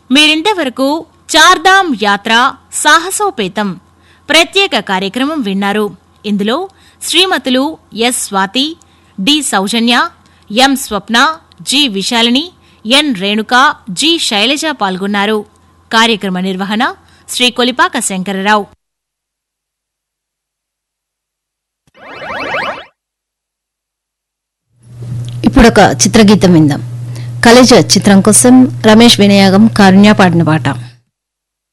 మీరింతవరకు చార్ధామ్ యాత్ర సాహసోపేతం ప్రత్యేక కార్యక్రమం విన్నారు ఇందులో శ్రీమతులు S Swathi D Soujanya M Swapna G Vishalini N Renuka G Shailaja పాల్గొన్నారు కార్యక్రమ నిర్వహణ శ్రీ కొలిపాక శంకరరావు ఇప్పుడు ఒక చిత్రగీతం విందాం కలేజ చిత్రం కోసం రమేష్ వినయాగం కారుణ్య పాడిన పాట